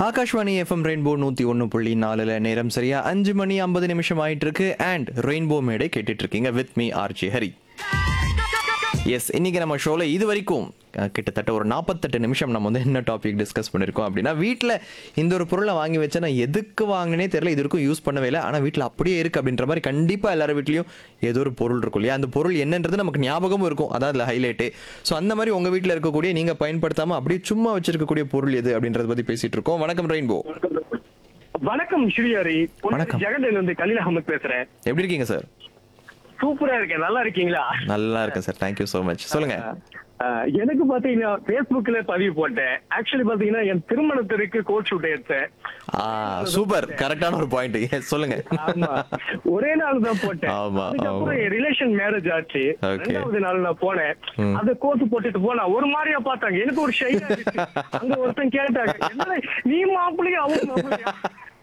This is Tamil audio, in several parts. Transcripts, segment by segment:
ஆகாஷ்வாணி எஃப்எம் ரெயின்போ நூத்தி ஒன்று புள்ளி நாலுல நேரம் சரியா அஞ்சு மணி ஐம்பது நிமிஷம் ஆயிட்டு இருக்கு அண்ட் ரெயின்போ மேடை கேட்டுட்டு இருக்கீங்க with me R J Hari இன்னைக்கு நம்ம ஷோல இது வரைக்கும் அஹ், கிட்டத்தட்ட ஒரு நாற்பத்தெட்டு நிமிஷம் நம்ம வந்து என்ன டாபிக் டிஸ்கஸ் பண்ணியிருக்கோம் அப்படின்னா வீட்டில் இந்த ஒரு பொருளை வாங்கி வச்சா நான் எதுக்கு வாங்கினே தெரியல இது வரைக்கும் யூஸ் பண்ணவே இல்லை ஆனால் வீட்டில் அப்படியே இருக்கு அப்படின்ற மாதிரி கண்டிப்பாக எல்லார் வீட்லையும் ஏதோ ஒரு பொருள் இருக்கும் இல்லையா அந்த பொருள் என்னன்றது நமக்கு ஞாபகமும் இருக்கும் அதான் அதில் ஹைலைட்டு ஸோ அந்த மாதிரி உங்கள் வீட்டில் இருக்கக்கூடிய நீங்கள் பயன்படுத்தாமல் அப்படியே சும்மா வச்சிருக்கக்கூடிய பொருள் எது அப்படின்றத பற்றி பேசிட்டு இருக்கோம் வணக்கம் ரெயின்போ வணக்கம் ஸ்ரீஹரி வணக்கம். ஜெகன் வந்து கலீல் அகமத் பேசுறேன் எப்படி இருக்கீங்க சார் சூப்பரா இருக்கேன் நல்லா இருக்கீங்களா நல்லா இருக்கேன் சார் தேங்க்யூ ஸோ மச் சொல்லுங்க அஹ், எனக்கு பாத்தீங்கன்னா Facebookல பதிவு போட்டேன் ஆக்சுவலி பாத்தீங்கன்னா என் திருமணத்திற்கு கோட் ஷூட் எடுத்தேன் ஆ சூப்பர் கரெக்டான ஒரு பாயிண்ட் சொல்லுங்க ஆமா ஒரே நாள் தான் போட்டேன் ஆமா, அதுக்கப்புறம் ஆமா. என் ரிலேஷன் மேரேஜ் ஆச்சு Okay. ரெண்டாவது நாள் நான் போனேன் அந்த கோட் போட்டுட்டு போனா ஒரு மாதிரியா பார்த்தாங்க எனக்கு ஒரு ஷை அங்க ஒருத்தன் கேட்டாங்க "என்னடா, நீ மாப்பிள்ளையா அவங்க மாப்பிள்ளையா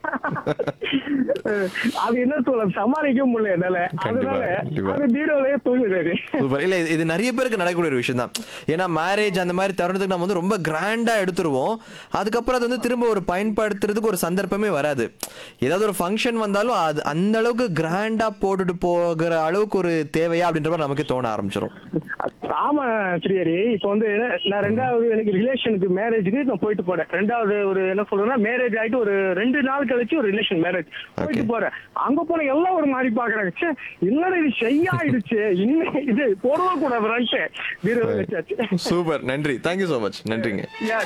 அஹ், அது என்ன சொல்ல சமாளிக்க முடியல என்னால கண்டிப்பா, அதனால கண்டிப்பா. அது பீரோலயே தூங்குறாரு சூப்பர் இல்ல இது- இது நிறைய பேருக்கு நடக்கக்கூடிய ஒரு விஷயம் தான் ஏன்னா மேரேஜ் அந்த மாதிரி தருணத்துக்கு நம்ம வந்து ரொம்ப கிராண்டா எடுத்துருவோம் அதுக்கப்புறம் அது வந்து திரும்ப ஒரு பயன்படுத்துறதுக்கு ஒரு சந்தர்ப்பமே வராது ஏதாவது ஒரு ஃபங்க்ஷன் வந்தாலும் அது அந்த அளவுக்கு கிராண்டா போட்டுட்டு போகிற அளவுக்கு ஒரு தேவையா அப்படின்ற மாதிரி நமக்கு தோண ஆரம்பிச்சிடும் ஆமா ஸ்ரீஹரி இப்ப வந்து நான் ரெண்டாவது எனக்கு ரிலேஷனுக்கு மேரேஜுக்கு நான் போயிட்டு போறேன் ரெண்டாவது ஒரு என்ன சொல்றேன்னா மேரேஜ் ஆயிட்டு ஒரு ரெண்டு நாள் கழிச்சு ஒரு ரிலேஷன் மேரேஜ் போயிட்டு போறேன் அங்க போன எல்லாம் ஒரு மாதிரி பாக்குறாங்க ச்சே என்னடா இது ஷையா ஆயிடுச்சு இன்னும் இது போடவே கூடாதுன்ட்டு வீர வச்சாச்சு சூப்பர் நன்றி தேங்க்யூ ஸோ மச் நன்றிங்க Yeah,